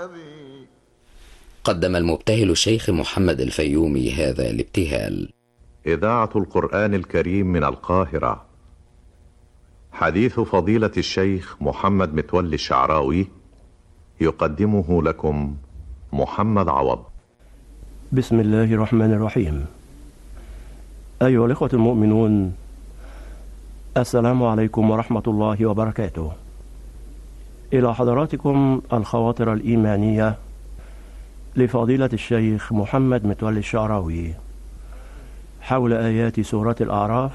الذي قدم المبتهل الشيخ محمد الفيومي هذا الابتهال إذاعة القرآن الكريم من القاهرة حديث فضيلة الشيخ محمد متولي الشعراوي يقدمه لكم محمد عوض بسم الله الرحمن الرحيم أيها الإخوة المؤمنون السلام عليكم ورحمة الله وبركاته إلى حضراتكم الخواطر الإيمانية لفضيلة الشيخ محمد متولي الشعراوي حول آيات سورة الأعراف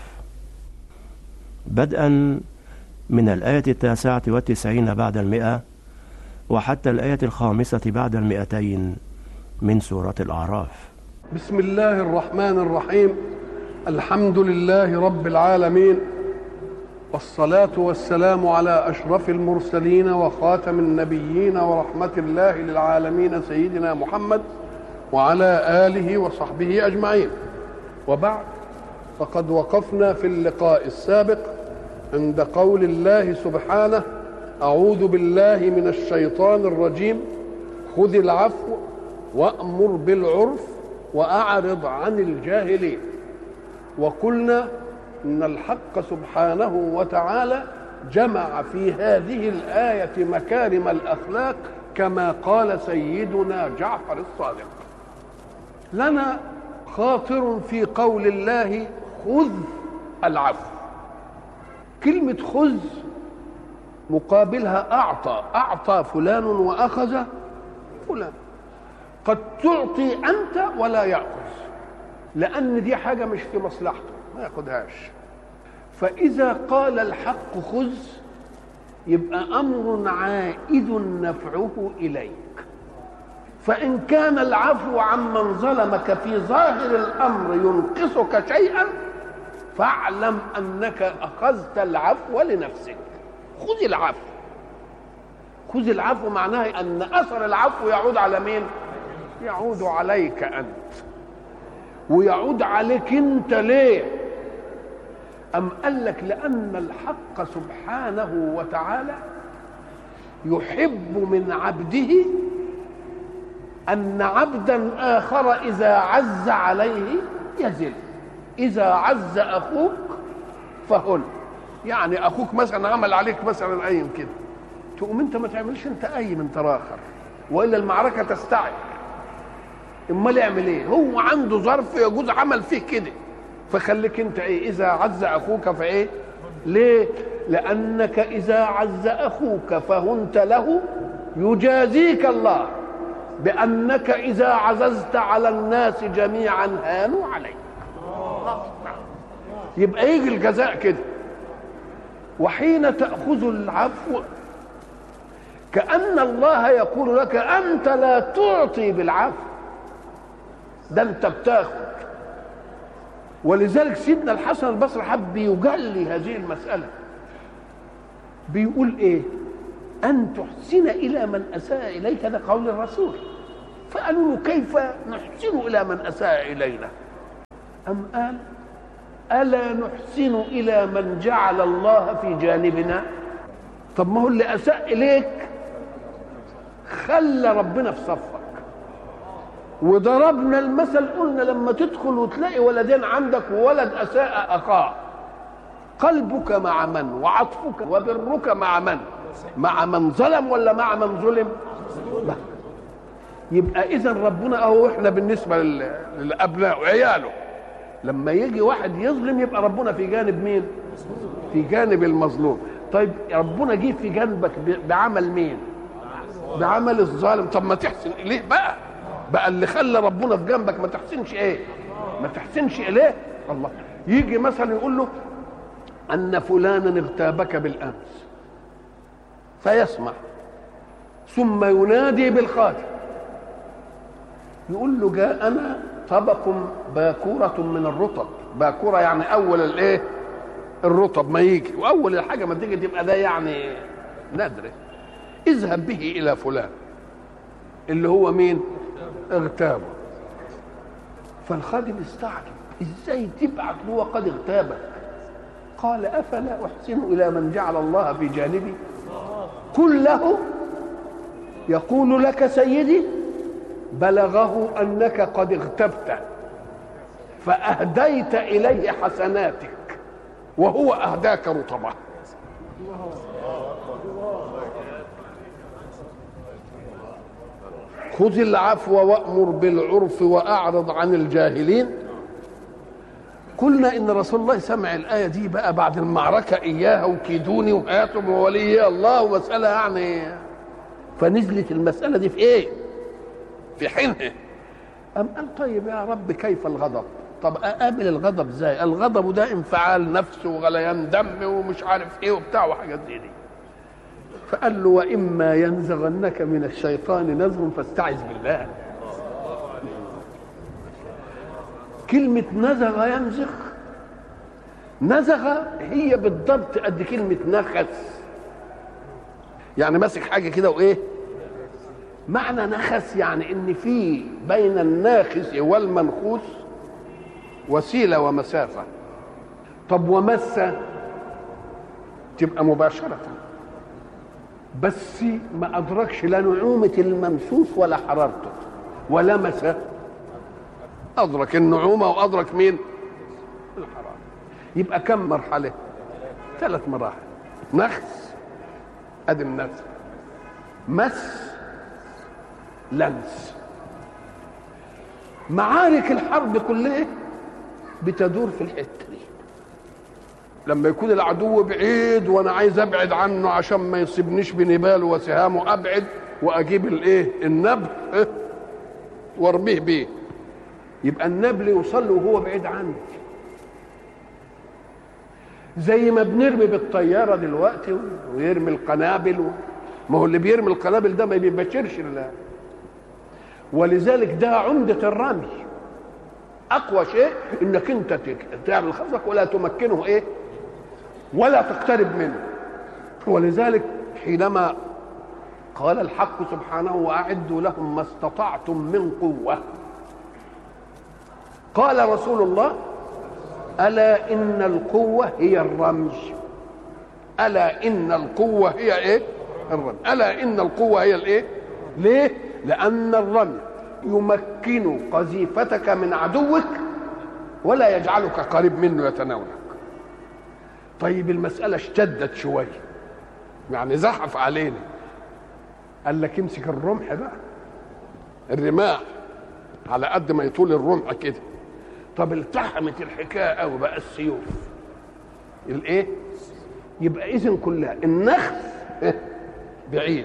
بدءا من الآية التاسعة والتسعين بعد المئة وحتى الآية الخامسة بعد المئتين من سورة الأعراف بسم الله الرحمن الرحيم الحمد لله رب العالمين والصلاة والسلام على أشرف المرسلين وخاتم النبيين ورحمة الله للعالمين سيدنا محمد وعلى آله وصحبه أجمعين وبعد فقد وقفنا في اللقاء السابق عند قول الله سبحانه أعوذ بالله من الشيطان الرجيم خذ العفو وأمر بالعرف وأعرض عن الجاهلين وقلنا ان الحق سبحانه وتعالى جمع في هذه الايه مكارم الاخلاق كما قال سيدنا جعفر الصادق لنا خاطر في قول الله خذ العفو كلمه خذ مقابلها اعطى اعطى فلان واخذ فلان قد تعطي انت ولا ياخذ لان دي حاجه مش في مصلحته ما ياخدهاش فإذا قال الحق خذ يبقى أمر عائد نفعه إليك فإن كان العفو عمن ظلمك في ظاهر الأمر ينقصك شيئا فاعلم أنك أخذت العفو لنفسك خذ العفو خذ العفو معناها أن أثر العفو يعود على مين؟ يعود عليك أنت ويعود عليك أنت ليه؟ أم قال لك لأن الحق سبحانه وتعالى يحب من عبده أن عبدا آخر إذا عز عليه يزل إذا عز أخوك فهن يعني أخوك مثلا عمل عليك مثلا أيم كده تقوم أنت ما تعملش أنت أيم أنت راخر وإلا المعركة تستعد امال يعمل ايه هو عنده ظرف يجوز عمل فيه كده فخليك انت ايه اذا عز اخوك فايه ليه لانك اذا عز اخوك فهنت له يجازيك الله بانك اذا عززت على الناس جميعا هانوا عليك يبقى يجي الجزاء كده وحين تاخذ العفو كان الله يقول لك انت لا تعطي بالعفو ده انت بتاخد ولذلك سيدنا الحسن البصري حب يجلي هذه المسألة بيقول ايه أن تحسن إلى من أساء إليك هذا قول الرسول فقالوا له كيف نحسن إلى من أساء إلينا أم قال ألا نحسن إلى من جعل الله في جانبنا طب ما هو اللي أساء إليك خلى ربنا في صفك وضربنا المثل قلنا لما تدخل وتلاقي ولدين عندك وولد اساء اخاه قلبك مع من وعطفك وبرك مع من مع من ظلم ولا مع من ظلم لا يبقى اذا ربنا اهو احنا بالنسبه للابناء وعياله لما يجي واحد يظلم يبقى ربنا في جانب مين في جانب المظلوم طيب ربنا جه في جانبك بعمل مين بعمل الظالم طب ما تحسن اليه بقى بقى اللي خلى ربنا في جنبك ما تحسنش ايه ما تحسنش اليه الله يجي مثلا يقول له ان فلانا اغتابك بالامس فيسمع ثم ينادي بالخاتم يقول له جاءنا طبق باكورة من الرطب باكورة يعني أول الإيه؟ الرطب ما يجي وأول الحاجة ما تيجي تبقى ده يعني نادرة اذهب به إلى فلان اللي هو مين؟ اغتابه فالخادم استعجب ازاي تبعت هو قد اغتابك قال افلا احسن الى من جعل الله في جانبي قل له يقول لك سيدي بلغه انك قد اغتبت فاهديت اليه حسناتك وهو اهداك رطبه خذ العفو وامر بالعرف واعرض عن الجاهلين قلنا ان رسول الله سمع الايه دي بقى بعد المعركه اياها وكيدوني وهاتم وولي الله ومساله يعني فنزلت المساله دي في ايه؟ في حينها أم قال طيب يا رب كيف الغضب؟ طب اقابل الغضب ازاي؟ الغضب ده انفعال نفس وغليان دم ومش عارف ايه وبتاع وحاجات زي دي. فقال له واما ينزغنك من الشيطان نزغ فاستعذ بالله. كلمة نزغ ينزغ نزغ هي بالضبط قد كلمة نخس يعني ماسك حاجة كده وإيه معنى نخس يعني إن في بين الناخس والمنخوس وسيلة ومسافة طب ومس تبقى مباشرة بس ما أدركش لا نعومة الممسوس ولا حرارته ولمس أدرك النعومة وأدرك مين؟ الحرارة يبقى كم مرحلة؟ ثلاث مراحل نخس أدي النفس مس لمس معارك الحرب كلها بتدور في الحته دي لما يكون العدو بعيد وانا عايز ابعد عنه عشان ما يصيبنيش بنباله وسهامه ابعد واجيب الايه النبل إيه؟ وارميه بيه يبقى النبل يوصل له وهو بعيد عني زي ما بنرمي بالطياره دلوقتي ويرمي القنابل و... ما هو اللي بيرمي القنابل ده ما بيبشرش الله ولذلك ده عمده الرمي اقوى شيء انك انت تعمل خصمك ولا تمكنه ايه ولا تقترب منه ولذلك حينما قال الحق سبحانه واعدوا لهم ما استطعتم من قوه قال رسول الله الا ان القوه هي الرمي الا ان القوه هي ايه الرمي الا ان القوه هي الايه ليه لان الرمي يمكن قذيفتك من عدوك ولا يجعلك قريب منه يتناولك طيب المسألة اشتدت شوية يعني زحف علينا قال لك امسك الرمح بقى الرماح على قد ما يطول الرمح كده طب التحمت الحكايه قوي بقى السيوف الايه يبقى اذا كلها النخس بعيد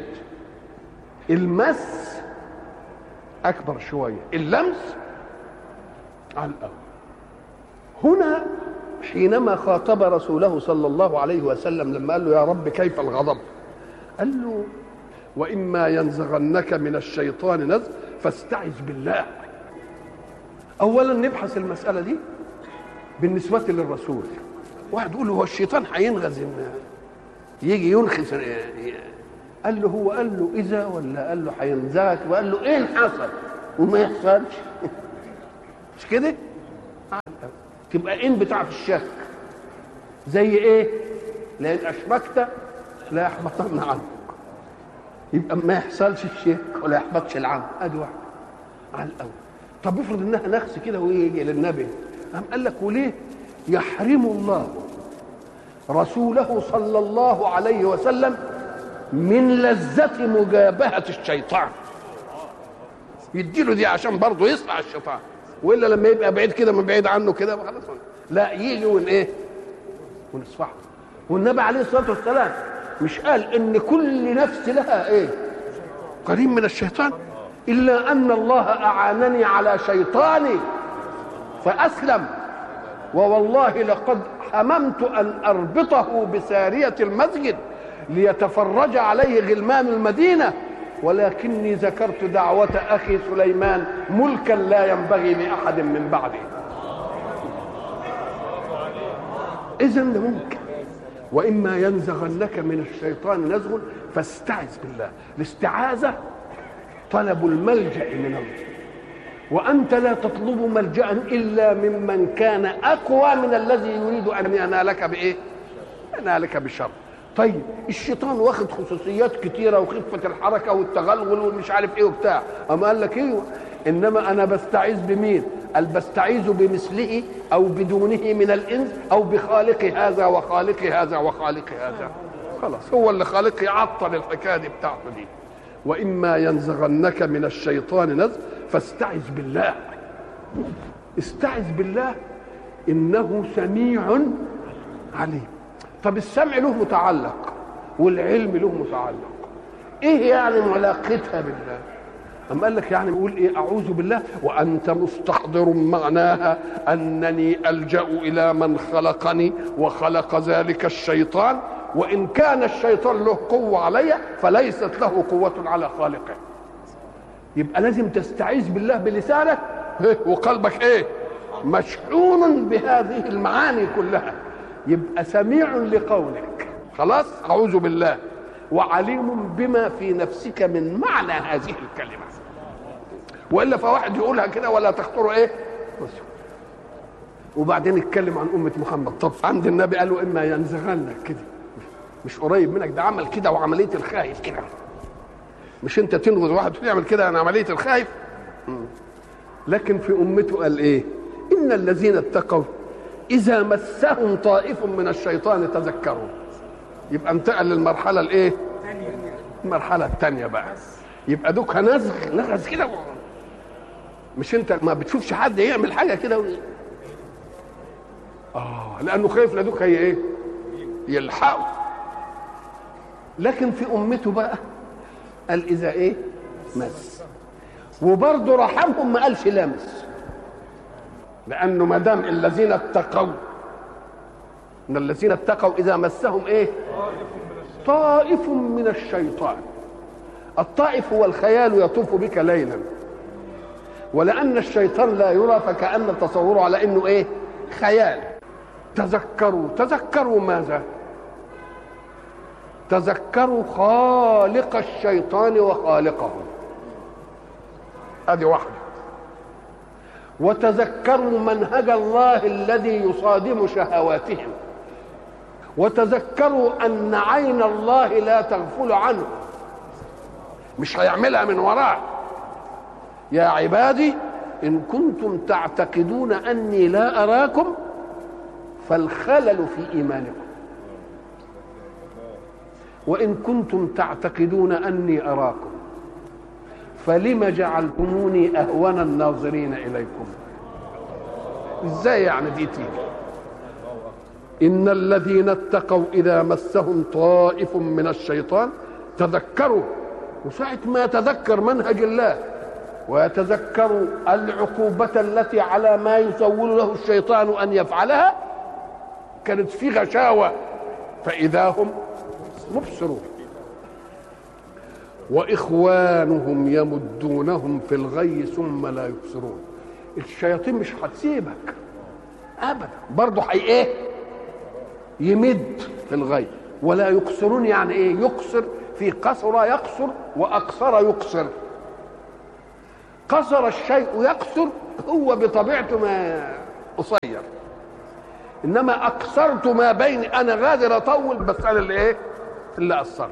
المس اكبر شويه اللمس على الاول هنا حينما خاطب رسوله صلى الله عليه وسلم لما قال له يا رب كيف الغضب قال له واما ينزغنك من الشيطان نزغ فاستعذ بالله اولا نبحث المساله دي بالنسبه للرسول واحد يقول له هو الشيطان هينغز يجي ينخس قال له هو قال له اذا ولا قال له هينزغك وقال له ايه حصل وما يحصلش مش كده تبقى ان بتاع في الشك زي ايه لان اشركت لا يحبطن عنك يبقى ما يحصلش الشرك ولا يحبطش العمل ادي واحده على الاول طب افرض انها نخس كده ويجي للنبي قام قال لك وليه يحرم الله رسوله صلى الله عليه وسلم من لذة مجابهة الشيطان يديله دي عشان برضه يصنع الشيطان والا لما يبقى بعيد كده من بعيد عنه كده خلاص لا يجي ون ايه ونصفحه والنبي عليه الصلاه والسلام مش قال ان كل نفس لها ايه قريب من الشيطان الا ان الله اعانني على شيطاني فاسلم ووالله لقد هممت ان اربطه بساريه المسجد ليتفرج عليه غلمان المدينه ولكني ذكرت دعوة أخي سليمان ملكا لا ينبغي لأحد من بعده إذا ممكن وإما ينزغنك من الشيطان نزغ فاستعذ بالله الاستعاذة طلب الملجأ من الله وأنت لا تطلب ملجأ إلا ممن كان أقوى من الذي يريد أن ينالك بإيه؟ ينالك بشر طيب الشيطان واخد خصوصيات كتيره وخفه الحركه والتغلغل والمش عارف ايه وبتاع اما قال لك ايوه انما انا بستعيذ بمين قال بستعيذ بمثله او بدونه من الانس او بخالق هذا وخالق هذا وخالق هذا خلاص هو اللي خالق يعطل الحكايه دي بتاعته دي واما ينزغنك من الشيطان نزغ فاستعذ بالله استعذ بالله انه سميع عليم طب السمع له متعلق والعلم له متعلق ايه يعني علاقتها بالله أم قال لك يعني بيقول ايه اعوذ بالله وانت مستحضر معناها انني الجا الى من خلقني وخلق ذلك الشيطان وان كان الشيطان له قوه علي فليست له قوه على خالقه يبقى لازم تستعيذ بالله بلسانك وقلبك ايه مشحون بهذه المعاني كلها يبقى سميع لقولك خلاص اعوذ بالله وعليم بما في نفسك من معنى هذه الكلمه والا فواحد يقولها كده ولا تخطر ايه وبعدين يتكلم عن امه محمد طب عند النبي قالوا اما ينزغنك كده مش قريب منك ده عمل كده وعمليه الخايف كده مش انت تنغز واحد يعمل كده عن عمليه الخايف لكن في امته قال ايه ان الذين اتقوا اذا مسهم طائف من الشيطان تذكروا يبقى انتقل للمرحله الايه المرحله الثانيه بقى يبقى دوك نزغ نغز كده مش انت ما بتشوفش حد يعمل حاجه كده و... اه لانه خايف لدوك هي ايه يلحقه لكن في امته بقى قال اذا ايه مس وبرضه رحمهم ما قالش لمس لانه ما دام الذين اتقوا ان الذين اتقوا اذا مسهم ايه طائف من الشيطان الطائف هو الخيال يطوف بك ليلا ولان الشيطان لا يرى فكان تصوره على انه ايه خيال تذكروا تذكروا ماذا تذكروا خالق الشيطان وخالقه هذه واحده وتذكروا منهج الله الذي يصادم شهواتهم وتذكروا ان عين الله لا تغفل عنه مش هيعملها من وراه يا عبادي ان كنتم تعتقدون اني لا اراكم فالخلل في ايمانكم وان كنتم تعتقدون اني اراكم فلم جعلتموني اهون الناظرين اليكم ازاي يعني دي تيجي ان الذين اتقوا اذا مسهم طائف من الشيطان تذكروا وساعة ما يتذكر منهج الله ويتذكر العقوبة التي على ما يسول له الشيطان أن يفعلها كانت في غشاوة فإذا هم مبصرون وإخوانهم يمدونهم في الغي ثم لا يبصرون الشياطين مش هتسيبك أبدا برضه حي إيه يمد في الغي ولا يقصرون يعني إيه يقصر في قصر يقصر واقصر يقصر قصر الشيء يقصر هو بطبيعته ما قصير انما اقصرت ما بين انا غادر اطول بس انا اللي ايه اللي قصرت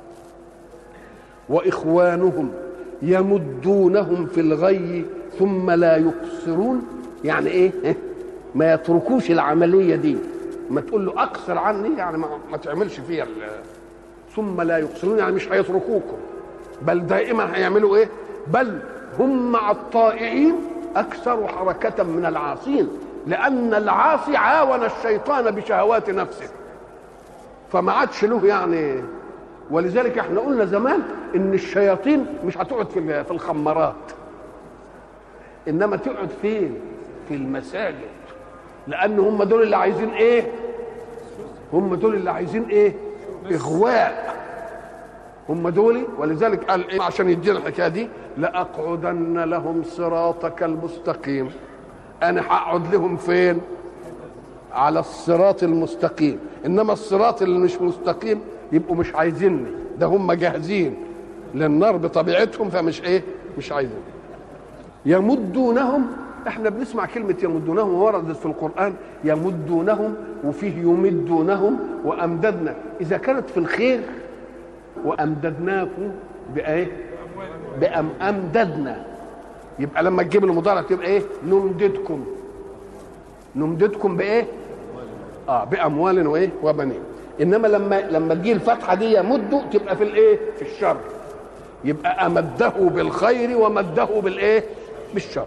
واخوانهم يمدونهم في الغي ثم لا يقصرون يعني ايه ما يتركوش العمليه دي ما تقول له اقصر عني يعني ما, ما تعملش فيها ثم لا يقصرون يعني مش هيتركوكم بل دائما هيعملوا ايه بل هم مع الطائعين اكثر حركه من العاصين لان العاصي عاون الشيطان بشهوات نفسه فما عادش له يعني ولذلك احنا قلنا زمان ان الشياطين مش هتقعد في في الخمارات انما تقعد فين في المساجد لان هم دول اللي عايزين ايه هم دول اللي عايزين ايه اغواء هم دول ولذلك قال إيه عشان يدينا الحكايه دي لاقعدن لهم صراطك المستقيم انا هقعد لهم فين على الصراط المستقيم انما الصراط اللي مش مستقيم يبقوا مش عايزيني ده هم جاهزين للنار بطبيعتهم فمش ايه مش عايزين يمدونهم احنا بنسمع كلمة يمدونهم ووردت في القرآن يمدونهم وفيه يمدونهم وأمددنا إذا كانت في الخير وأمددناكم بإيه؟ بأم أمددنا يبقى لما تجيب المضارع تبقى إيه؟ نمددكم نمددكم بإيه؟ اه باموال وايه وبنين انما لما لما تجي الفتحه دي يمد تبقى في الايه في الشر يبقى امده بالخير ومده بالايه بالشر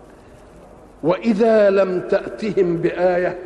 واذا لم تاتهم بايه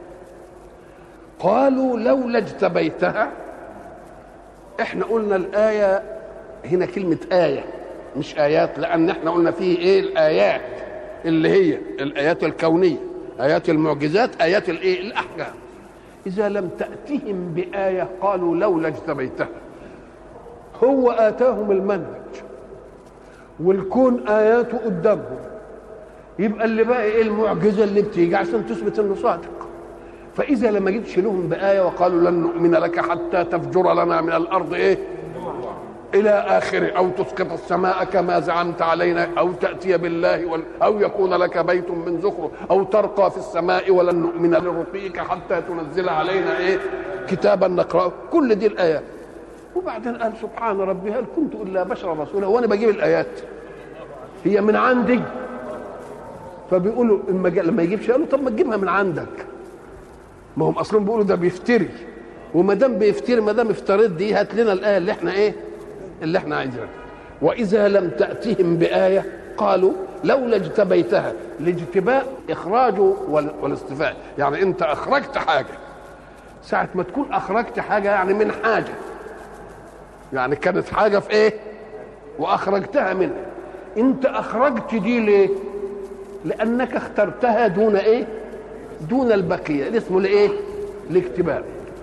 قالوا لولا اجتبيتها احنا قلنا الايه هنا كلمه ايه مش ايات لان احنا قلنا فيه ايه الايات اللي هي الايات الكونيه ايات المعجزات ايات الايه الاحكام اذا لم تاتهم بايه قالوا لولا اجتبيتها هو اتاهم المنهج والكون اياته قدامهم يبقى اللي بقى ايه المعجزه اللي بتيجي عشان تثبت انه صادق فاذا لما جيتش لهم بايه وقالوا لن نؤمن لك حتى تفجر لنا من الارض ايه الى اخره او تسقط السماء كما زعمت علينا او تاتي بالله وال... او يكون لك بيت من زخرف او ترقى في السماء ولن نؤمن لرقيك حتى تنزل علينا ايه كتابا نقراه كل دي الايات وبعدين قال سبحان ربي هل كنت الا بشرا رسولا وانا بجيب الايات هي من عندي فبيقولوا اما جا... لما يجيبش قالوا طب ما تجيبها من عندك ما هم اصلا بيقولوا ده بيفتري وما دام بيفتري ما دام افتريت دي هات لنا الايه اللي احنا ايه اللي احنا عايزينها واذا لم تاتهم بايه قالوا لولا اجتبيتها الاجتباء اخراجه وال... والاستفاء يعني انت اخرجت حاجه ساعه ما تكون اخرجت حاجه يعني من حاجه يعني كانت حاجه في ايه واخرجتها منها انت اخرجت دي ليه لانك اخترتها دون ايه دون البقيه اللي اسمه الايه الاكتباء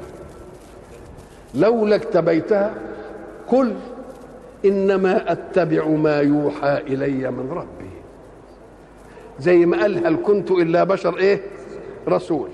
لولا اكتبيتها قل انما اتبع ما يوحى الي من ربي زي ما قال هل كنت الا بشر ايه رسول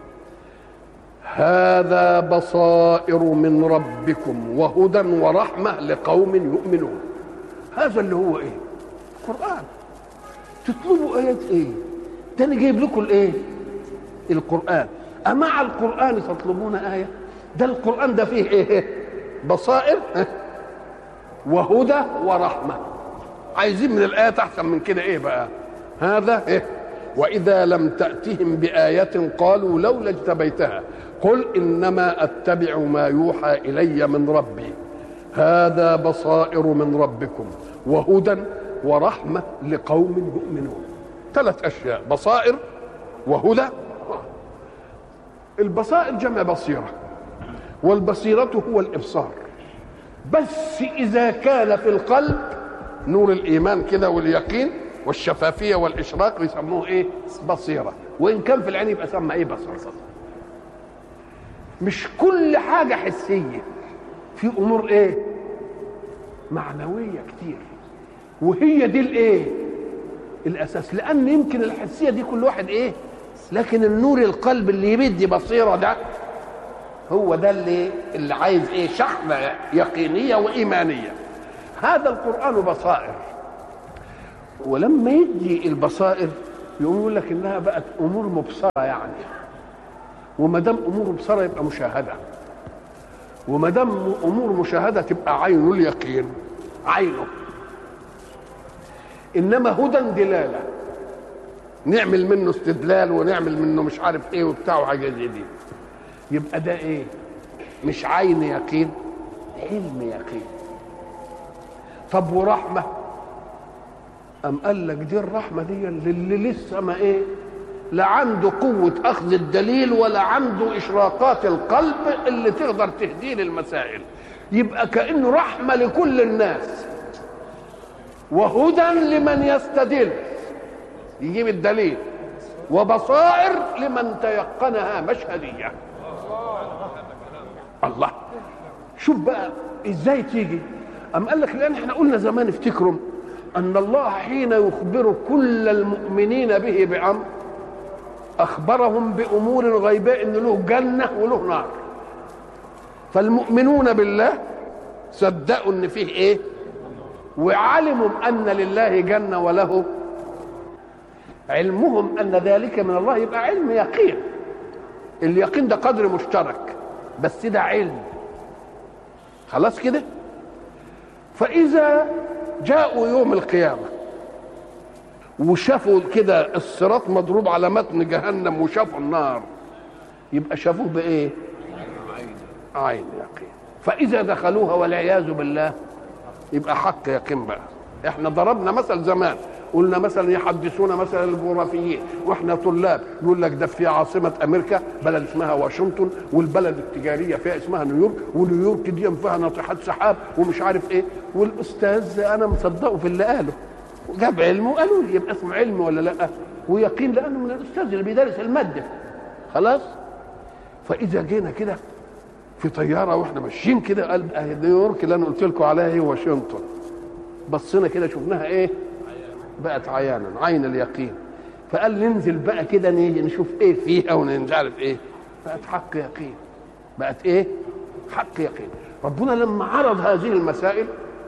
هذا بصائر من ربكم وهدى ورحمه لقوم يؤمنون هذا اللي هو ايه القران تطلبوا ايات ايه ده انا جايب لكم الايه القران امع القران تطلبون ايه ده القران ده فيه ايه بصائر وهدى ورحمه عايزين من الايات احسن من كده ايه بقى هذا ايه واذا لم تاتهم بايه قالوا لولا اجتبيتها قل انما اتبع ما يوحى الي من ربي هذا بصائر من ربكم وهدى ورحمه لقوم يؤمنون ثلاث اشياء بصائر وهدى البصائر جمع بصيره والبصيره هو الابصار بس اذا كان في القلب نور الايمان كده واليقين والشفافيه والاشراق بيسموه ايه بصيره وان كان في العين يبقى سمى ايه بصر مش كل حاجه حسيه في امور ايه معنويه كتير وهي دي الايه الاساس لان يمكن الحسيه دي كل واحد ايه لكن النور القلب اللي يبدي بصيره ده هو ده اللي اللي عايز ايه شحنه يقينيه وايمانيه هذا القران بصائر ولما يدي البصائر يقوم يقول لك انها بقت امور مبصره يعني وما دام امور مبصره يبقى مشاهده وما دام امور مشاهده تبقى عين اليقين عينه انما هدى دلاله نعمل منه استدلال ونعمل منه مش عارف ايه وبتاع وحاجات زي دي يبقى ده ايه مش عين يقين علم يقين طب ورحمه أم قال لك دي الرحمة دي اللي لسه ما إيه لا عنده قوة أخذ الدليل ولا عنده إشراقات القلب اللي تقدر تهديه للمسائل يبقى كأنه رحمة لكل الناس وهدى لمن يستدل يجيب الدليل وبصائر لمن تيقنها مشهدية الله شوف بقى ازاي تيجي أم قال لك لأن احنا قلنا زمان افتكروا أن الله حين يخبر كل المؤمنين به بأمر أخبرهم بأمور غيباء إن له جنة وله نار فالمؤمنون بالله صدقوا إن فيه إيه وعلموا أن لله جنة وله علمهم ان ذلك من الله يبقى علم يقين اليقين ده قدر مشترك بس ده علم خلاص كده فاذا جاءوا يوم القيامه وشافوا كده الصراط مضروب على متن جهنم وشافوا النار يبقى شافوه بايه عين يقين فاذا دخلوها والعياذ بالله يبقى حق يقين بقى احنا ضربنا مثل زمان قلنا مثلا يحدثونا مثلا الجغرافيين واحنا طلاب يقول لك ده في عاصمه امريكا بلد اسمها واشنطن والبلد التجاريه فيها اسمها نيويورك ونيويورك دي فيها ناطحات سحاب ومش عارف ايه والاستاذ انا مصدقه في اللي قاله جاب علمه وقالوا لي يبقى اسمه علم ولا لا ويقين لانه من الاستاذ اللي بيدرس الماده خلاص فاذا جينا كده في طياره واحنا ماشيين كده قال اهي نيويورك اللي انا قلت لكم عليها هي واشنطن بصينا كده شفناها ايه بقت عيانا عين اليقين فقال ننزل بقى كده نيجي نشوف ايه فيها ومش عارف ايه بقت حق يقين بقت ايه حق يقين ربنا لما عرض هذه المسائل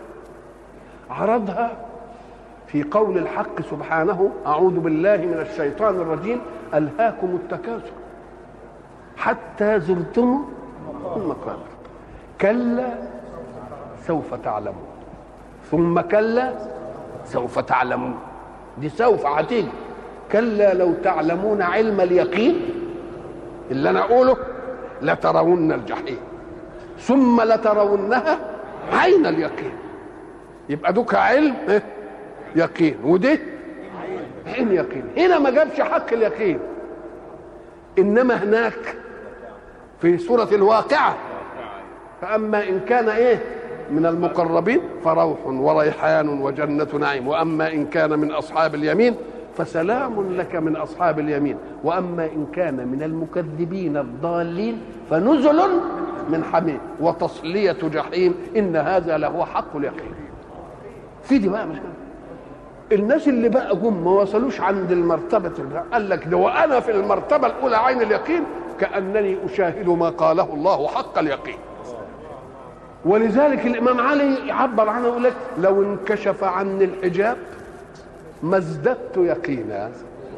عرضها في قول الحق سبحانه اعوذ بالله من الشيطان الرجيم الهاكم التكاثر حتى زرتم المقابر كلا سوف تعلمون ثم كلا سوف تعلمون دي سوف هتيجي كلا لو تعلمون علم اليقين اللي انا اقوله لترون الجحيم ثم لترونها عين اليقين يبقى دوك علم إيه؟ يقين ودي عين يقين هنا ما جابش حق اليقين انما هناك في سورة الواقعة فأما إن كان إيه من المقربين فروح وريحان وجنة نعيم وأما إن كان من أصحاب اليمين فسلام لك من أصحاب اليمين وأما إن كان من المكذبين الضالين فنزل من حميم وتصلية جحيم إن هذا لهو حق اليقين في دي بقى مش الناس اللي بقى جم ما وصلوش عند المرتبة قال لك ده وأنا في المرتبة الأولى عين اليقين كأنني أشاهد ما قاله الله حق اليقين ولذلك الإمام علي يعبر عنه يقول لك لو انكشف عني الحجاب ما ازددت يقينا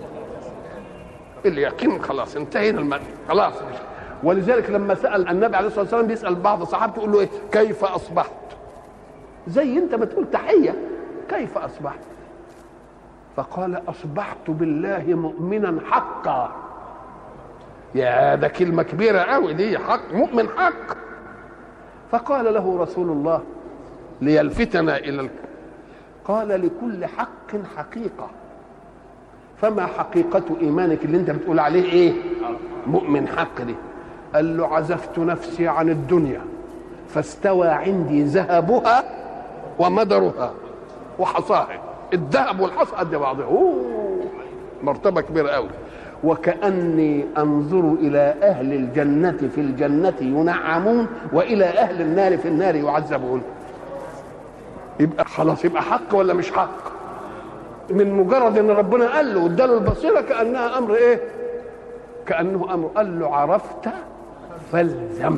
اليقين خلاص انتهينا المعنى خلاص ولذلك لما سأل النبي عليه الصلاة والسلام بيسأل بعض صحابته يقول له إيه كيف أصبحت زي أنت ما تقول تحية كيف أصبحت فقال أصبحت بالله مؤمنا حقا يا ده كلمة كبيرة قوي دي حق مؤمن حق فقال له رسول الله ليلفتنا إلى الك... قال لكل حق حقيقة فما حقيقة إيمانك اللي أنت بتقول عليه إيه مؤمن حق دي قال له عزفت نفسي عن الدنيا فاستوى عندي ذهبها ومدرها وحصاها الذهب والحصى قد بعضها أوه مرتبة كبيرة قوي وكأني أنظر إلى أهل الجنة في الجنة ينعمون وإلى أهل النار في النار يعذبون يبقى خلاص يبقى حق ولا مش حق من مجرد ان ربنا قال له واداله البصيره كانها امر ايه كانه امر قال له عرفت فالزم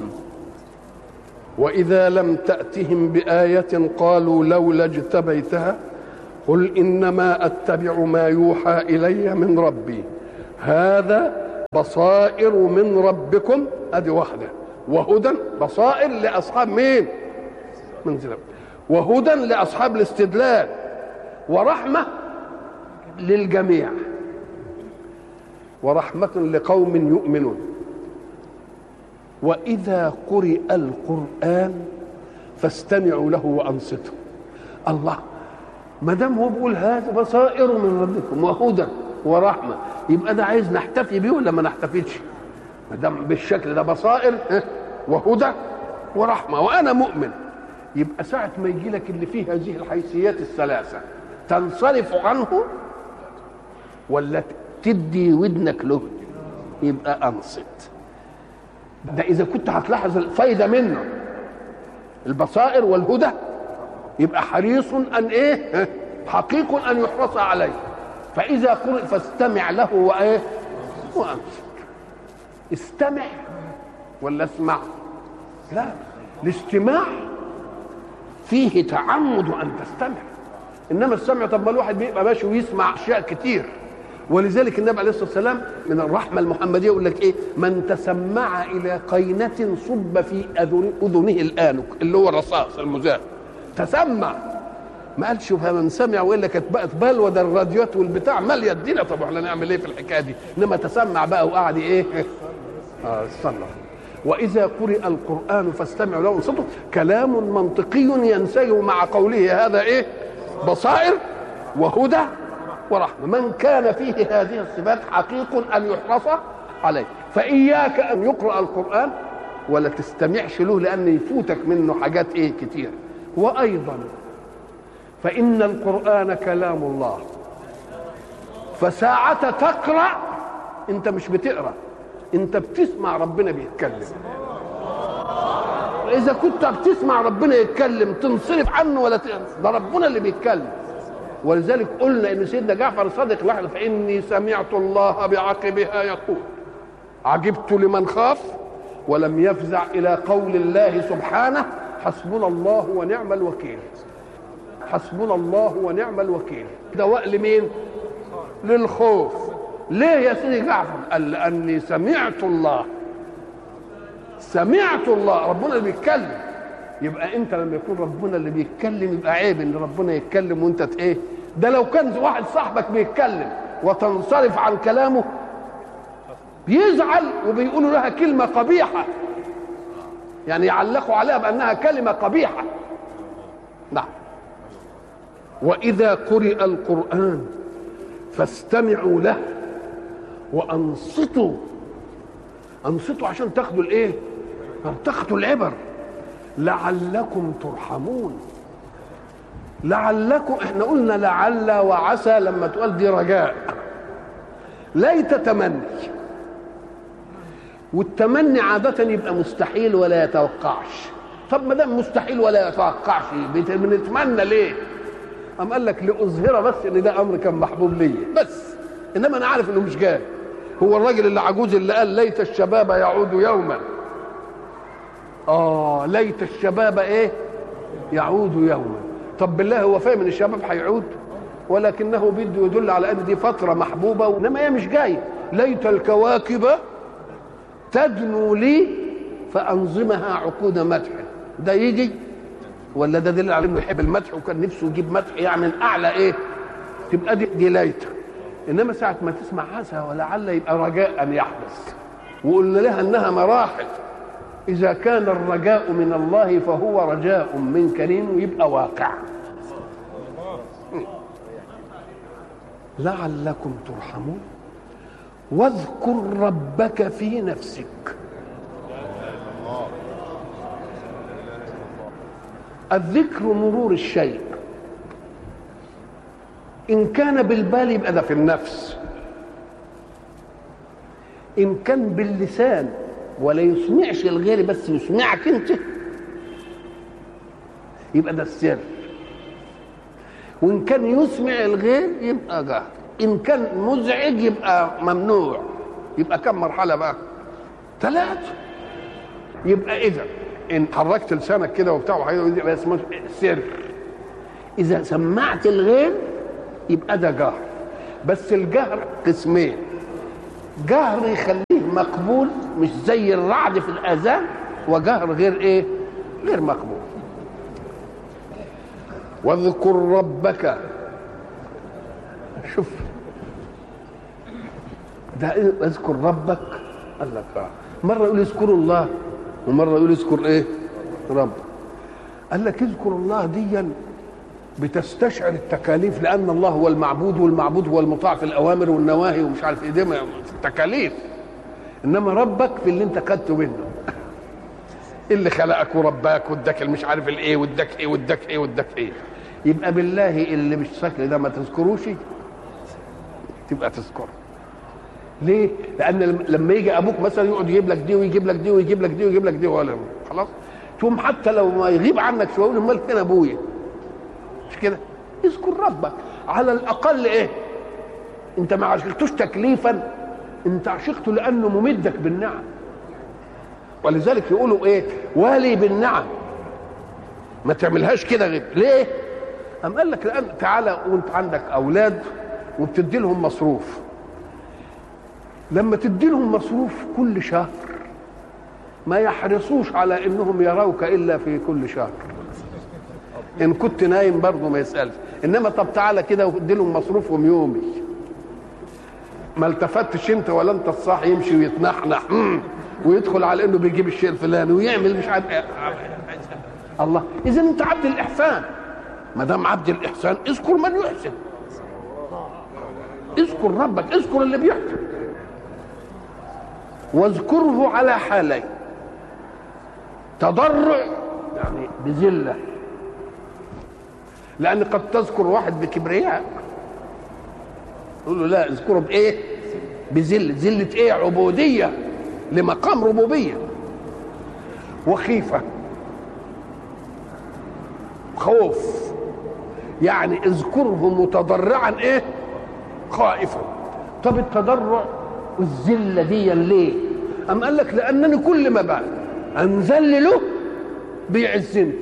واذا لم تاتهم بايه قالوا لولا اجتبيتها قل انما اتبع ما يوحى الي من ربي هذا بصائر من ربكم ادي واحده وهدى بصائر لاصحاب مين من زلم وهدى لاصحاب الاستدلال ورحمه للجميع ورحمه لقوم يؤمنون واذا قرئ القران فاستمعوا له وانصتوا الله ما دام هو بيقول هذا بصائر من ربكم وهدى ورحمه يبقى ده عايز نحتفي بيه ولا ما نحتفيش ما دام بالشكل ده بصائر وهدى ورحمه وانا مؤمن يبقى ساعه ما يجي لك اللي فيه هذه الحيثيات الثلاثه تنصرف عنه ولا تدي ودنك له يبقى انصت ده اذا كنت هتلاحظ الفايده منه البصائر والهدى يبقى حريص ان ايه حقيق ان يحرص عليه فاذا قرئ فاستمع له وايه وانصت استمع ولا اسمع لا الاستماع فيه تعمد ان تستمع انما السمع طب ما الواحد بيبقى ماشي ويسمع اشياء كتير ولذلك النبي عليه الصلاه والسلام من الرحمه المحمديه يقول لك ايه من تسمع الى قينه صب في أذن- اذنه الانك اللي هو الرصاص المزاح تسمع ما قالش فمن سمع والا كانت بقت بلوى ده الراديوات والبتاع ماليه الدنيا طب احنا نعمل ايه في الحكايه دي انما تسمع بقى وقعد ايه اه صلى واذا قرئ القران فاستمعوا له وانصتوا كلام منطقي ينسجم مع قوله هذا ايه بصائر وهدى ورحمه من كان فيه هذه الصفات حقيق ان يحرص عليه فاياك ان يقرا القران ولا تستمعش له لان يفوتك منه حاجات ايه كتير وايضا فان القران كلام الله فساعة تقرأ انت مش بتقرأ انت بتسمع ربنا بيتكلم اذا كنت بتسمع ربنا يتكلم تنصرف عنه ولا ت... ده ربنا اللي بيتكلم ولذلك قلنا ان سيدنا جعفر الصادق لحظه فاني سمعت الله بعقبها يقول عجبت لمن خاف ولم يفزع الى قول الله سبحانه حسبنا الله ونعم الوكيل حسبنا الله ونعم الوكيل دواء لمين للخوف ليه يا سيدي جعفر قال لاني سمعت الله سمعت الله ربنا اللي بيتكلم يبقى انت لما يكون ربنا اللي بيتكلم يبقى عيب ان ربنا يتكلم وانت ت- ايه ده لو كان واحد صاحبك بيتكلم وتنصرف عن كلامه بيزعل وبيقولوا لها كلمة قبيحة يعني يعلقوا عليها بأنها كلمة قبيحة نعم وإذا قرئ القرآن فاستمعوا له وأنصتوا أنصتوا عشان تاخدوا الإيه؟ تاخدوا العبر لعلكم ترحمون لعلكم احنا قلنا لعل وعسى لما تقول دي رجاء ليت تمني والتمني عادة يبقى مستحيل ولا يتوقعش طب ما دام مستحيل ولا يتوقعش بت- بنتمنى ليه؟ قام قال لك لاظهر بس ان ده امر كان محبوب ليا بس انما انا عارف انه مش جاي هو الراجل اللي عجوز اللي قال ليت الشباب يعود يوما اه ليت الشباب ايه يعود يوما طب بالله هو فاهم ان الشباب هيعود ولكنه بده يدل على ان دي فتره محبوبه انما هي مش جايه ليت الكواكب تدنو لي فانظمها عقود مدح ده يجي ولا ده دليل على انه يحب المدح وكان نفسه يجيب مدح يعني من اعلى ايه تبقى دي, دي ليت انما ساعه ما تسمع عسى ولعل يبقى رجاء ان يحدث وقلنا لها انها مراحل اذا كان الرجاء من الله فهو رجاء من كريم ويبقى واقع لعلكم ترحمون واذكر ربك في نفسك الذكر مرور الشيء ان كان بالبال يبقى ده في النفس ان كان باللسان ولا يسمعش الغير بس يسمعك انت يبقى ده السر وان كان يسمع الغير يبقى جهر ان كان مزعج يبقى ممنوع يبقى كم مرحله بقى ثلاثه يبقى اذا ان حركت لسانك كده وبتاع وحاجة يبقى اسمه سر اذا سمعت الغير يبقى ده جهر بس الجهر قسمين جهر يخليه مقبول مش زي الرعد في الاذان وجهر غير ايه غير مقبول واذكر ربك شوف ده إيه؟ اذكر ربك قال لك اه مره يقول اذكروا الله ومره يقول اذكر ايه رب قال لك اذكر الله ديا بتستشعر التكاليف لان الله هو المعبود والمعبود هو المطاع في الاوامر والنواهي ومش عارف ايه ده ما- التكاليف انما ربك في اللي انت خدته منه اللي خلقك ورباك واداك المش عارف الايه واداك ايه واداك ايه واداك ايه يبقى بالله اللي مش شكل ده ما تذكروش تبقى تذكره ليه؟ لأن لم- لما يجي أبوك مثلا يقعد يجيب لك دي ويجيب لك دي ويجيب لك دي ويجيب لك دي ولا خلاص؟ تقوم حتى لو ما يغيب عنك شوية يقول أمال فين أبويا؟ مش كده؟ اذكر ربك على الأقل إيه؟ أنت ما عشقتوش تكليفا أنت عشقته لأنه ممدك بالنعم ولذلك يقولوا إيه؟ والي بالنعم ما تعملهاش كده غير ليه؟ أم قال لك لأن تعالى وأنت عندك أولاد وبتدي لهم مصروف لما تدي لهم مصروف كل شهر ما يحرصوش على انهم يروك الا في كل شهر ان كنت نايم برضه ما يسالش انما طب تعالى كده وادي لهم مصروفهم يومي ما التفتش انت ولا انت الصاح يمشي ويتنحنح مم. ويدخل على انه بيجيب الشيء الفلاني ويعمل مش عارف إيه. الله اذا انت عبد الاحسان ما دام عبد الاحسان اذكر من يحسن اذكر ربك اذكر اللي بيحسن واذكره على حالين تضرع يعني بذله لان قد تذكر واحد بكبرياء يقول له لا اذكره بايه بذله ذله ايه عبوديه لمقام ربوبيه وخيفه خوف يعني اذكره متضرعا ايه خائفا طب التضرع والذله دي ليه ام قال لك لانني كل ما بقى انزل له بيعزني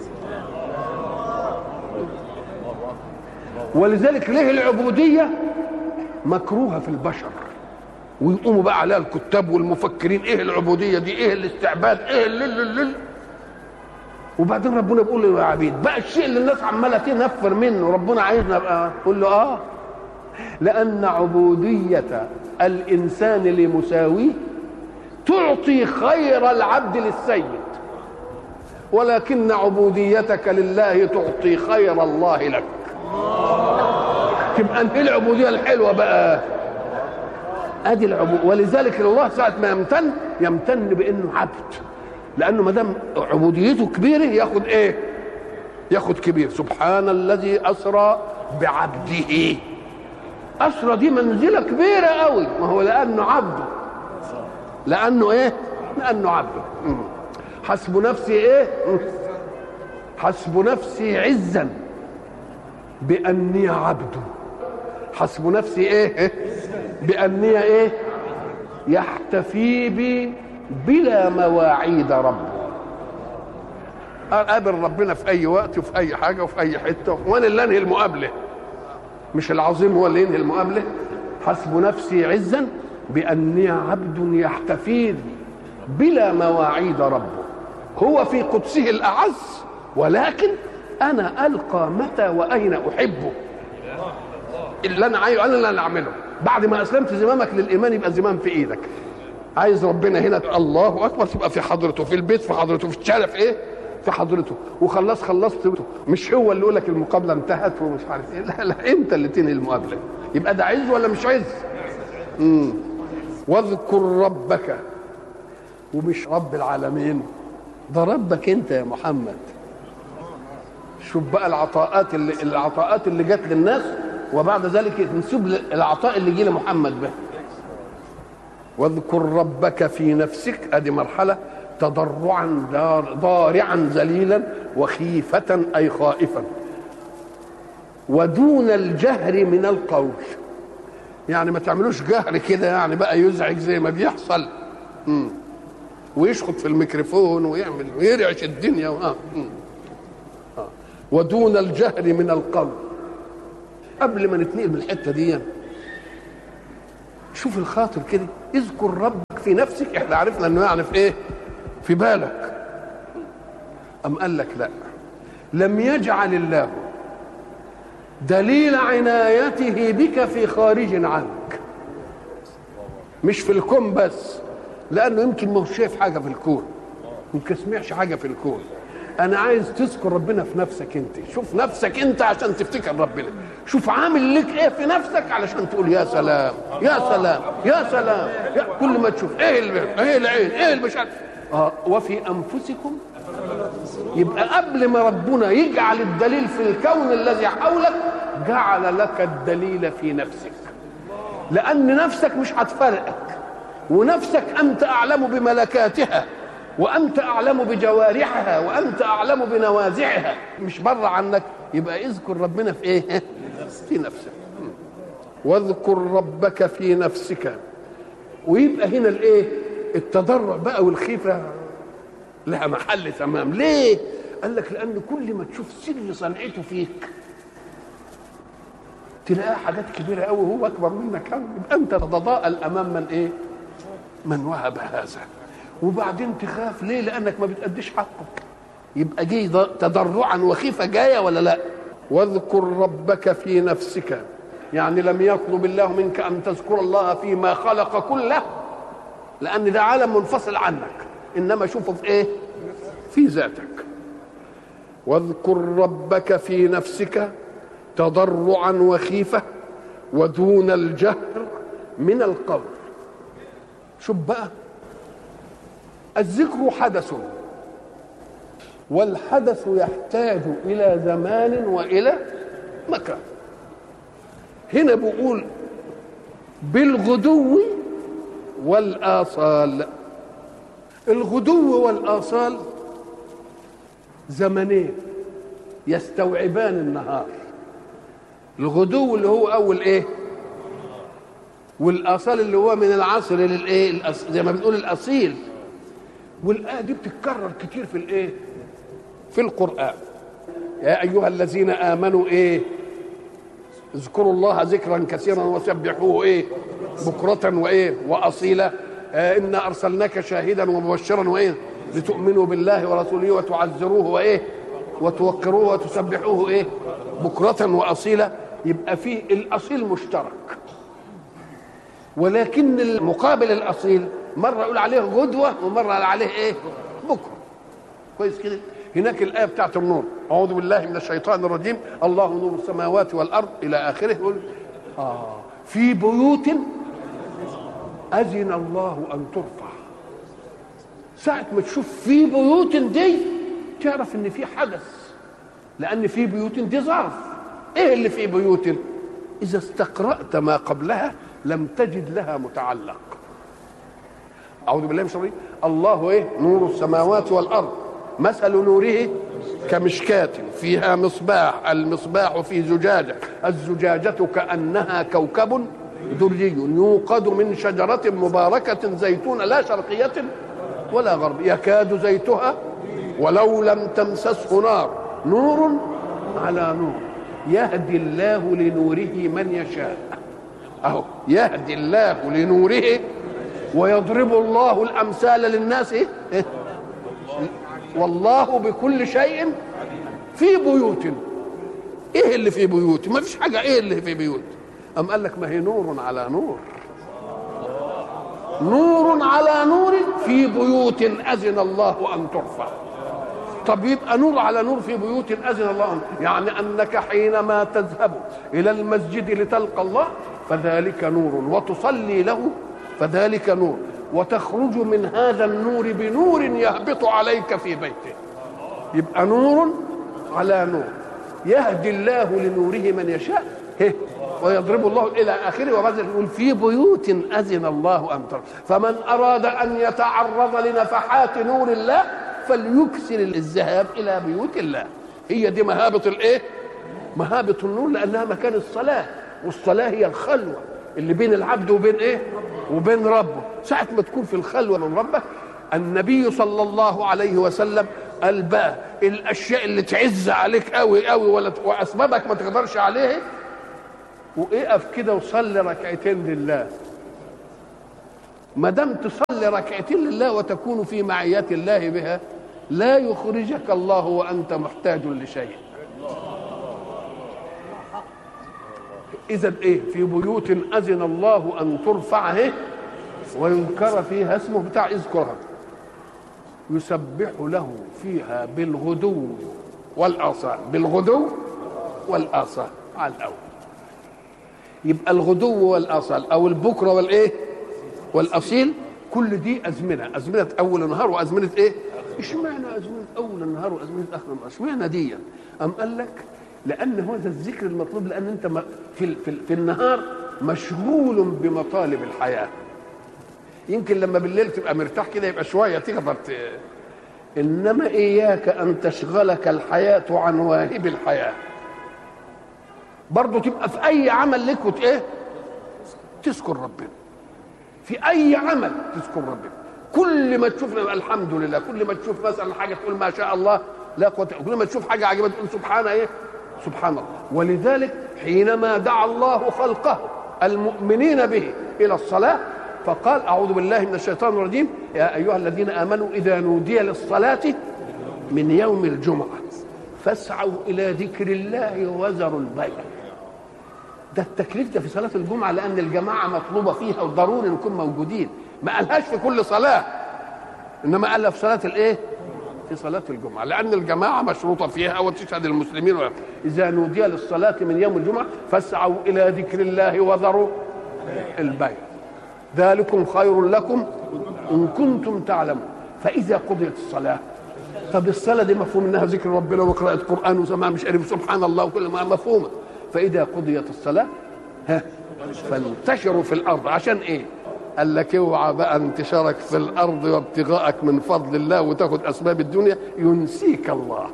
ولذلك ليه العبوديه مكروهه في البشر ويقوموا بقى عليها الكتاب والمفكرين ايه العبوديه دي ايه الاستعباد ايه اللي اللي وبعدين ربنا بيقول له يا عبيد بقى الشيء اللي الناس عماله تنفر منه ربنا عايزنا بقى قول له اه لان عبوديه الانسان لمساويه تعطي خير العبد للسيد ولكن عبوديتك لله تعطي خير الله لك تبقى انت العبوديه الحلوه بقى ادي العبود ولذلك الله ساعه ما يمتن يمتن بانه عبد لانه ما دام عبوديته كبيره ياخد ايه ياخد كبير سبحان الذي اسرى بعبده اسرى دي منزله كبيره قوي ما هو لانه عبده لانه ايه لانه عبده مم. حسب نفسي ايه مم. حسب نفسي عزا باني عبده حسب نفسي ايه باني ايه يحتفي بي بلا مواعيد ربه اقابل ربنا في اي وقت وفي اي حاجه وفي اي حته وانا اللي انهي المقابله مش العظيم هو اللي ينهي المقابله حسب نفسي عزا باني عبد يحتفي بلا مواعيد ربه هو في قدسه الاعز ولكن انا القى متى واين احبه اللي انا عايزه انا اللي انا اعمله بعد ما اسلمت زمامك للايمان يبقى زمام في ايدك عايز ربنا هنا الله اكبر تبقى في حضرته في البيت في حضرته في الشارع في ايه في حضرته وخلاص خلصت مش هو اللي يقول لك المقابله انتهت ومش عارف ايه لا لا انت اللي تنهي المقابله يبقى ده عز ولا مش عز امم واذكر ربك ومش رب العالمين ده ربك انت يا محمد شوف بقى العطاءات اللي العطاءات اللي جت للناس وبعد ذلك نسيب العطاء اللي جه لمحمد به واذكر ربك في نفسك ادي مرحله تضرعا ضارعا ذليلا وخيفة أي خائفا ودون الجهر من القول يعني ما تعملوش جهر كده يعني بقى يزعج زي ما بيحصل مم. ويشخط في الميكروفون ويعمل ويرعش الدنيا آه. آه. ودون الجهر من القول قبل ما نتنقل من الحته دي شوف الخاطر كده اذكر ربك في نفسك احنا عرفنا انه يعني في ايه في بالك ام قال لك لا لم يجعل الله دليل عنايته بك في خارج عنك مش في الكون بس لانه يمكن ما هو شايف حاجه في الكون يمكن سمعش حاجه في الكون انا عايز تذكر ربنا في نفسك انت شوف نفسك انت عشان تفتكر ربنا شوف عامل لك ايه في نفسك علشان تقول يا سلام يا سلام يا سلام يا كل ما تشوف ايه اللي ايه العين ايه اللي مش عارف اه وفي انفسكم يبقى قبل ما ربنا يجعل الدليل في الكون الذي حولك جعل لك الدليل في نفسك لان نفسك مش هتفرقك ونفسك انت اعلم بملكاتها وانت اعلم بجوارحها وانت اعلم بنوازعها مش بره عنك يبقى اذكر ربنا في ايه في نفسك واذكر ربك في نفسك ويبقى هنا الايه التضرع بقى والخيفه لها محل تمام ليه قال لك لان كل ما تشوف سر صنعته فيك تلاقيها حاجات كبيره قوي وهو اكبر منك قوي يبقى انت تتضاءل امام من ايه من وهب هذا وبعدين تخاف ليه لانك ما بتأديش حقك يبقى جه تضرعا وخيفه جايه ولا لا واذكر ربك في نفسك يعني لم يطلب الله منك ان تذكر الله فيما خلق كله لان ده عالم منفصل عنك انما شوفه في ايه في ذاتك واذكر ربك في نفسك تضرعا وخيفه ودون الجهر من القول شوف بقى الذكر حدث والحدث يحتاج الى زمان والى مكان هنا بقول بالغدو والآصال الغدو والآصال زمنين يستوعبان النهار الغدو اللي هو أول إيه والآصال اللي هو من العصر للإيه الأص- زي ما بنقول الأصيل والآية دي بتتكرر كتير في الإيه في القرآن يا أيها الذين آمنوا إيه اذكروا الله ذكرا كثيرا وسبحوه ايه بكرة وايه واصيلا آه انا ارسلناك شاهدا ومبشرا وايه لتؤمنوا بالله ورسوله وتعزروه وايه وتوقروه وتسبحوه ايه بكرة واصيلا يبقى فيه الاصيل مشترك ولكن المقابل الاصيل مره يقول عليه غدوه ومره يقول عليه ايه بكره كويس كده هناك الآية بتاعت النور أعوذ بالله من الشيطان الرجيم الله نور السماوات والأرض إلى آخره يقول آه في بيوت أذن الله أن ترفع ساعة ما تشوف في بيوت دي تعرف إن في حدث لأن في بيوت دي ظرف إيه اللي في بيوت إذا استقرأت ما قبلها لم تجد لها متعلق أعوذ بالله من الشيطان الرجيم. الله إيه نور السماوات والأرض مثل نوره كمشكاة فيها مصباح المصباح في زجاجة الزجاجة كأنها كوكب دري يوقد من شجرة مباركة زيتونة لا شرقية ولا غرب يكاد زيتها ولو لم تمسسه نار نور على نور يهدي الله لنوره من يشاء اهو يهدي الله لنوره ويضرب الله الامثال للناس إيه؟ إيه؟ والله بكل شيء في بيوت ايه اللي في بيوت ما فيش حاجه ايه اللي في بيوت ام قال لك ما هي نور على نور نور على نور في بيوت اذن الله ان ترفع طب يبقى نور على نور في بيوت اذن الله أن يعني انك حينما تذهب الى المسجد لتلقى الله فذلك نور وتصلي له فذلك نور وتخرج من هذا النور بنور يهبط عليك في بيته يبقى نور على نور يهدي الله لنوره من يشاء هه. ويضرب الله الى اخره وبعد يقول في بيوت اذن الله ان ترى فمن اراد ان يتعرض لنفحات نور الله فليكثر الذهاب الى بيوت الله هي دي مهابه الايه مهابه النور لانها مكان الصلاه والصلاه هي الخلوه اللي بين العبد وبين ايه وبين ربه ساعه ما تكون في الخلوه من ربك النبي صلى الله عليه وسلم قال بقى الاشياء اللي تعز عليك قوي قوي ولا واسبابك ما تقدرش عليها واقف كده وصلي ركعتين لله ما دام تصلي ركعتين لله وتكون في معية الله بها لا يخرجك الله وانت محتاج لشيء اذا ايه في بيوت اذن الله ان ترفع إيه؟ وينكر فيها اسمه بتاع اذكرها يسبح له فيها بالغدو والاصال بالغدو والاصال على الاول يبقى الغدو والاصال او البكره والايه والاصيل كل دي ازمنه ازمنه اول النهار وازمنه ايه اشمعنى ازمنه اول النهار وازمنه اخر النهار اشمعنى دي ام قال لك لان هذا الذكر المطلوب لان انت م- في ال- في, ال- في النهار مشغول بمطالب الحياه يمكن لما بالليل تبقى مرتاح كده يبقى شويه تقدر ت... انما اياك ان تشغلك الحياه عن واهب الحياه برضه تبقى في اي عمل لك وت ايه تذكر ربنا في اي عمل تذكر ربنا كل ما تشوف الحمد لله كل ما تشوف مثلا حاجه تقول ما شاء الله لا قوه كل ما تشوف حاجه عجيبه تقول سبحان ايه سبحان الله ولذلك حينما دعا الله خلقه المؤمنين به الى الصلاه فقال اعوذ بالله من الشيطان الرجيم يا ايها الذين امنوا اذا نودي للصلاه من يوم الجمعه فاسعوا الى ذكر الله وذروا البيع ده التكليف ده في صلاه الجمعه لان الجماعه مطلوبه فيها وضروري نكون موجودين ما قالهاش في كل صلاه انما قالها في صلاه الايه في صلاة الجمعة لأن الجماعة مشروطة فيها وتشهد المسلمين إذا نودي للصلاة من يوم الجمعة فاسعوا إلى ذكر الله وذروا البيع ذلكم خير لكم إن كنتم تعلمون فإذا قضيت الصلاة طب الصلاة دي مفهوم إنها ذكر ربنا وقراءة قرآن وسماع مش عارف سبحان الله وكل ما مفهومة فإذا قضيت الصلاة ها فانتشروا في الأرض عشان إيه؟ قال لك اوعى بقى انتشارك في الارض وابتغائك من فضل الله وتاخد اسباب الدنيا ينسيك الله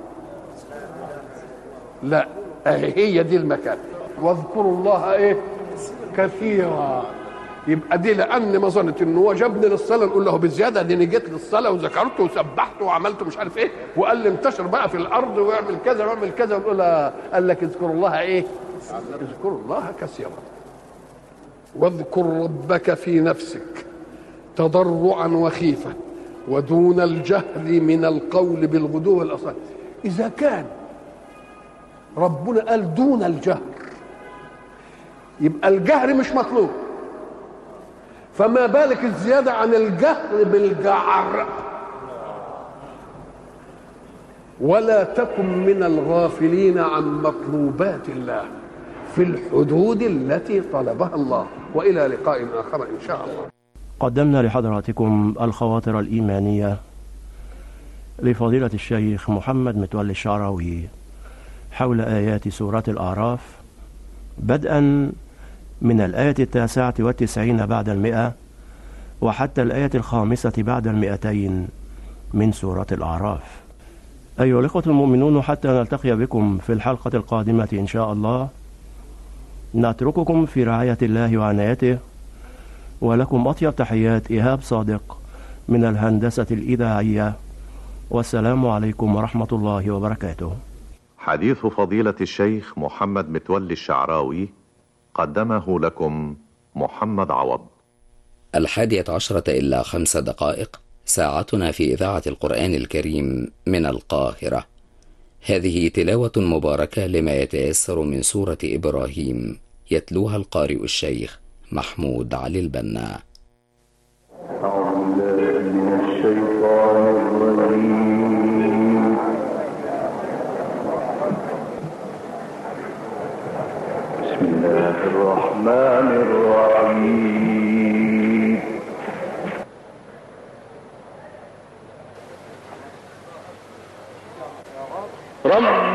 لا هي دي المكان واذكروا الله ايه كثيرا يبقى دي لان ما ظنت ان هو جابني للصلاه نقول له بزياده دي جيت للصلاه وذكرت وسبحت وعملت مش عارف ايه وقال لي انتشر بقى في الارض واعمل كذا واعمل كذا ونقول قال لك اذكروا الله ايه؟ اذكروا الله كثيرا واذكر ربك في نفسك تضرعا وخيفة ودون الجهل من القول بالغدو والأصال إذا كان ربنا قال دون الجهر يبقى الجهر مش مطلوب فما بالك الزيادة عن الجهر بالجعر ولا تكن من الغافلين عن مطلوبات الله في الحدود التي طلبها الله والى لقاء اخر ان شاء الله. قدمنا لحضراتكم الخواطر الايمانيه لفضيله الشيخ محمد متولي الشعراوي حول ايات سوره الاعراف بدءا من الايه التاسعه والتسعين بعد المئه وحتى الايه الخامسه بعد المئتين من سوره الاعراف. ايها الاخوه المؤمنون حتى نلتقي بكم في الحلقه القادمه ان شاء الله نترككم في رعاية الله وعنايته ولكم أطيب تحيات إيهاب صادق من الهندسة الإذاعية والسلام عليكم ورحمة الله وبركاته حديث فضيلة الشيخ محمد متولي الشعراوي قدمه لكم محمد عوض الحادية عشرة إلا خمس دقائق ساعتنا في إذاعة القرآن الكريم من القاهرة هذه تلاوة مباركة لما يتيسر من سورة إبراهيم يتلوها القارئ الشيخ محمود علي البنا أعوذ بالله من الشيطان الرجيم بسم الله الرحمن الرحيم